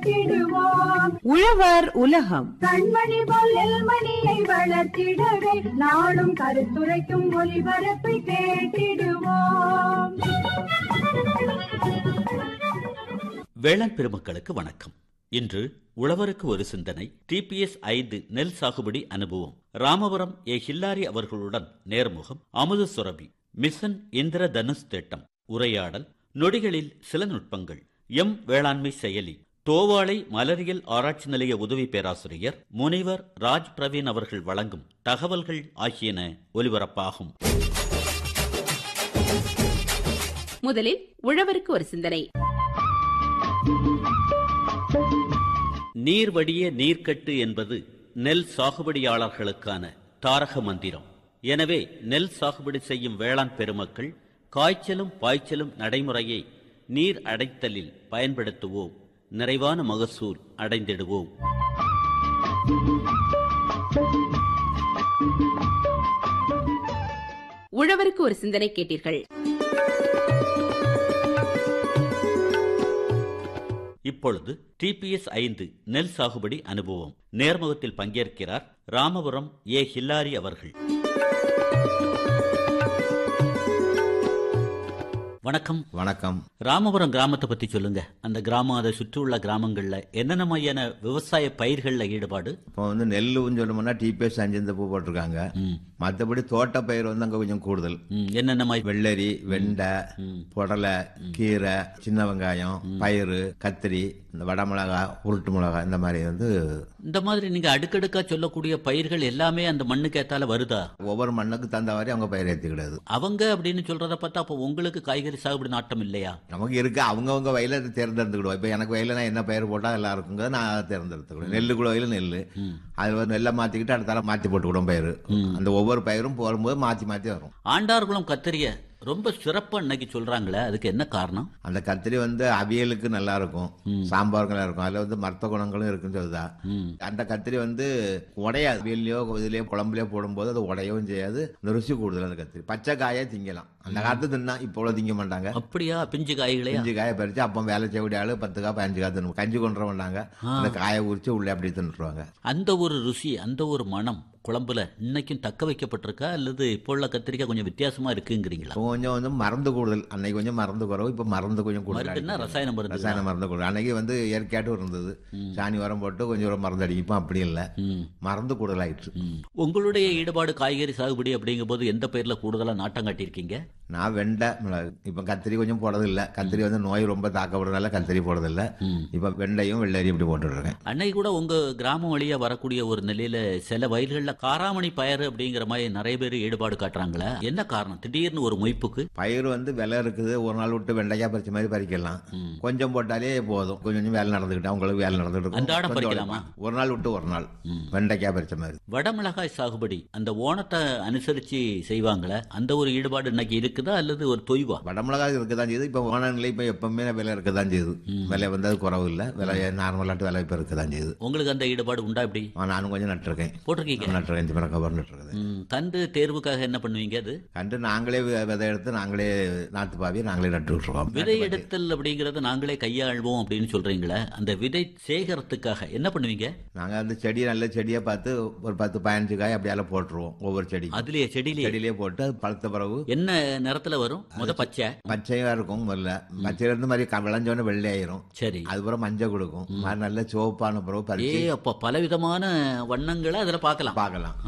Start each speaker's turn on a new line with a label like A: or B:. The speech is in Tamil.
A: கேட்டிடுவோம்
B: உழவர் உலகம்
A: கண்மணி போல் நெல்மணியை வளர்த்திடவே நாடும் கருத்துரைக்கும் ஒலிபரப்பை கேட்டிடுவோம்
C: வேளாண் பெருமக்களுக்கு வணக்கம் இன்று உழவருக்கு ஒரு சிந்தனை டிபிஎஸ் ஐந்து நெல் சாகுபடி அனுபவம் ராமபுரம் ஏ ஹில்லாரி அவர்களுடன் நேர்முகம் அமுத சுரபி மிஷன் இந்திர தனுஷ் திட்டம் உரையாடல் நொடிகளில் சில நுட்பங்கள் எம் வேளாண்மை செயலி தோவாளை மலரியல் ஆராய்ச்சி நிலைய உதவி பேராசிரியர் முனைவர் ராஜ் பிரவீன் அவர்கள் வழங்கும் தகவல்கள் ஆகியன ஒலிபரப்பாகும்
D: முதலில் உழவருக்கு ஒரு சிந்தனை
C: நீர் வடிய நீர்க்கட்டு என்பது நெல் சாகுபடியாளர்களுக்கான தாரக மந்திரம் எனவே நெல் சாகுபடி செய்யும் வேளாண் பெருமக்கள் காய்ச்சலும் பாய்ச்சலும் நடைமுறையை நீர் அடைத்தலில் பயன்படுத்துவோம் நிறைவான மகசூல் அடைந்திடுவோம்
D: உழவருக்கு ஒரு சிந்தனை கேட்டீர்கள்
C: இப்பொழுது டிபிஎஸ் ஐந்து நெல் சாகுபடி அனுபவம் நேர்முகத்தில் பங்கேற்கிறார் ராமபுரம் ஏ ஹில்லாரி அவர்கள் வணக்கம்
E: வணக்கம்
C: ராமபுரம் கிராமத்தை பத்தி சொல்லுங்க அந்த கிராமம் அதை சுற்றியுள்ள கிராமங்கள்ல என்னென்ன மாதிரியான விவசாய பயிர்கள்ல ஈடுபாடு
E: இப்போ வந்து நெல்லுன்னு சொல்லணும்னா டிபிஎஸ் அஞ்சு இந்த பூ போட்டிருக்காங்க மற்றபடி தோட்ட பயிர் வந்து அங்கே கொஞ்சம் கூடுதல்
C: ம், என்னென்ன மாதிரி
E: வெள்ளரி வெண்டை புடலை கீரை சின்ன வெங்காயம் பயிறு கத்திரி இந்த வடை மிளகா உருட்டு மிளகா இந்த மாதிரி வந்து
C: இந்த மாதிரி நீங்க அடுக்கடுக்கா சொல்லக்கூடிய பயிர்கள் எல்லாமே அந்த மண்ணுக்கு ஏத்தால வருதா
E: ஒவ்வொரு மண்ணுக்கு தகுந்த மாதிரி அவங்க பயிர் ஏற்றிக்கிடாது
C: அவங்க அப்படின்னு சொல்றத பார்த்தா அப்போ உங்களுக்கு காய்கறி சாகுபடி நாட்டம் இல்லையா
E: நமக்கு இருக்கு அவங்கவுங்க வயலை தேர்ந்தெடுத்துக்கிடுவோம் இப்போ எனக்கு வயலில் நான் என்ன பயிர் போட்டால் நல்லா இருக்குங்க நான் தேர்ந்தெடுத்துக்கிடுவேன் நெல்லுக்குள்ள வயலில் நெல் அதில் வந்து நெல்லை மாற்றிக்கிட்டு அடுத்தால மாற்றி போட்டுக்கிடுவோம் பயிர் அந்த ஒவ்வொரு பயிரும் போடும்போது மாற்றி மாற்றி வரும்
C: ஆண்டார்குளம் கத்திரிய ரொம்ப சிறப்பா இன்னைக்கு சொல்றாங்களே அதுக்கு என்ன காரணம்
E: அந்த கத்திரி வந்து அவியலுக்கு நல்லா இருக்கும் சாம்பாருக்கு நல்லா இருக்கும் அதுல வந்து மருத்துவ குணங்களும் இருக்குன்னு சொல்லுதா அந்த கத்திரி வந்து உடையாது அவியல்லையோ இதுலயோ குழம்புலயோ போடும்போது அது உடையவும் செய்யாது அந்த ருசி கூடுதல் அந்த கத்திரி பச்சை காயே திங்கலாம் அந்த காலத்து தின்னா இப்போ உள்ள திங்க மாட்டாங்க
C: அப்படியா பிஞ்சு காய்களையா
E: அஞ்சு காயை பறிச்சு அப்போ வேலை செய்யக்கூடிய ஆளு பத்து காய் பதினஞ்சு காய் தின்னு கஞ்சி கொண்டு வந்தாங்க அந்த காயை உரிச்சு உள்ளே அப்படி தின்னுருவாங்க
C: அந்த ஒரு ருசி அந்த ஒரு மனம் குழம்புல இன்னைக்கும் தக்க வைக்கப்பட்டிருக்கா அல்லது இப்போ உள்ள கத்திரிக்காய் கொஞ்சம் வித்தியாசமா இருக்குங்கிறீங்களா
E: இப்போ கொஞ்சம் வந்து மருந்து கூடுதல் அன்னைக்கு கொஞ்சம் மருந்து குறவு இப்போ மருந்து கொஞ்சம்
C: மருந்துன்னா
E: கூடுதல்
C: ரசாயன மருந்து
E: ரசாயன மருந்து கூடுதல் அன்னைக்கு வந்து இயற்கையாட்டும் இருந்தது சாணி உரம் போட்டு கொஞ்சம் ஒரு மருந்து அடிக்கும் அப்படி இல்லை
C: ம்.
E: மருந்து கூடுதலாயிடுச்சு
C: ம். உங்களுடைய ஈடுபாடு காய்கறி சாகுபடி அப்படிங்கும் போது எந்த பயிர்ல கூடுதலா நாட்டம் காட்டியிருக்கீங்க
E: நான் வெண்டை மிளகு இப்போ கத்திரி கொஞ்சம் போடுறதில்ல கத்திரி வந்து நோய் ரொம்ப தாக்கப்படுறதுனால கத்திரி போடுறதில்ல இப்போ வெண்டையும் வெள்ளரியும் இப்படி போட்டுருக்கேன்
C: அன்னைக்கு கூட உங்க கிராமம் வழியா வரக்கூடிய ஒரு நிலையில சில வயல்கள்ல காராமணி பயிர் அப்படிங்கிற மாதிரி நிறைய பேர் ஈடுபாடு காட்டுறாங்களே என்ன காரணம் திடீர்னு ஒரு மொய்ப்புக்கு
E: பயிர் வந்து விலை இருக்குது ஒரு நாள் விட்டு வெண்டைக்காய் பறிச்ச மாதிரி பறிக்கலாம் கொஞ்சம் போட்டாலே போதும் கொஞ்சம் கொஞ்சம் வேலை நடந்துக்கிட்டா உங்களுக்கு வேலை நடந்துட்டு
C: அன்றாடம்
E: கொஞ்சம்
C: பறிக்கலாமா?
E: ஒரு நாள் விட்டு ஒரு நாள் வெண்டைக்காய் பறிச்ச மாதிரி
C: வடமிளகாய் சாகுபடி அந்த ஓணத்தை அனுசரிச்சு செய்வாங்களே அந்த ஒரு ஈடுபாடு இன்னைக்கு இருக்குதா அல்லது ஒரு தொய்வா
E: வடமிளகாய் இருக்க தான் செய்யுது இப்போ வானநிலை இப்போ எப்பவுமே விலை இருக்க தான் செய்யுது விலை வந்து அது குறவு இல்லை விலை நார்மலாட்டு விலை இப்போ இருக்க தான் செய்யுது
C: உங்களுக்கு அந்த ஈடுபாடு உண்டா இப்படி
E: ஆ, நானும் கொஞ்சம் நட்டிருக்கேன்
C: போட்டிருக்கீங்க
E: நட்டுருக்கேன் இந்த பிறகு கவர் நட்டுருக்குது
C: ம், கன்று தேர்வுக்காக என்ன பண்ணுவீங்க அது
E: கண்டு நாங்களே வி- விதை எடுத்து நாங்களே நாட்டு பாவியை நாங்களே நட்டு விட்டுருக்கோம்
C: விதை எடுத்தல் அப்படிங்கறது நாங்களே கையாள்வோம் அப்படின்னு சொல்றீங்களே அந்த விதை சேகரத்துக்காக என்ன பண்ணுவீங்க
E: நாங்கள் அந்த செடியை நல்ல செடியை பார்த்து ஒரு பத்து பதினஞ்சு காய் அப்படியால போட்டுருவோம் ஒவ்வொரு செடி
C: அதுலயே செடியிலேயே
E: செடியிலே போட்டு அது பழுத்த பிறகு
C: என்ன நிறத்துல வரும் முத பச்சை
E: பச்சையா இருக்கும் முதல்ல பச்சையில இருந்து மாதிரி க- விளைஞ்சோடனே வெள்ளையாயிரும்
C: சரி
E: அதுக்கப்புறம் மஞ்சள் கொடுக்கும் அது நல்ல சிவப்பான பிறகு
C: ஏ
E: பறிச்சு
C: அப்ப பலவிதமான வண்ணங்களை அதுல பார்க்கலாம்
E: பார்க்கலாம்